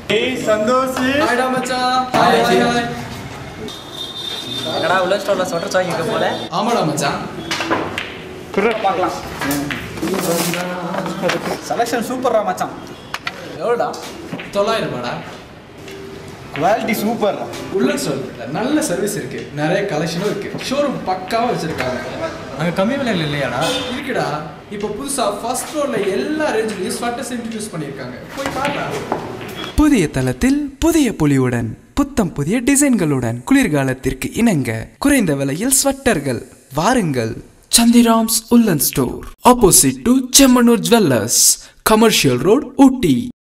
ஏய் சந்தோஷ் ஹாய்டா மச்சான் hi hi hi என்னடா உள்ள ஸ்டோர்ல ஸ்வெட்டர் வாங்கிக்க போல ஆமாடா மச்சான் பார்க்கலாம் செலக்ஷன் சூப்பர்ரா மச்சான் எவ்வளோடா தொள்ளாயிரம் ரூபாடா குவாலிட்டி சூப்பர் உள்ள சொல்ல நல்ல சர்வீஸ் இருக்கு நிறைய கலெக்ஷனும் இருக்கு ஷோரூம் பக்காவா வச்சிருக்காங்க அங்கே கம்மி விலையில் இல்லையாடா இருக்குடா இப்போ புதுசா ஃபர்ஸ்ட் ஃப்ளோர்ல எல்லா ரேஞ்சிலையும் ஸ்வெட்டர்ஸ் இன்ட்ரடியூஸ் பண்ணியிருக்காங்க போய் பாருடா புதிய தளத்தில் புதிய பொலிவுடன் புத்தம் புதிய டிசைன்களுடன் குளிர்காலத்திற்கு இணங்க குறைந்த விலையில் ஸ்வெட்டர்கள் வாருங்கள் Chandram's woollen store opposite to Chemmanur jewellers commercial road Ooty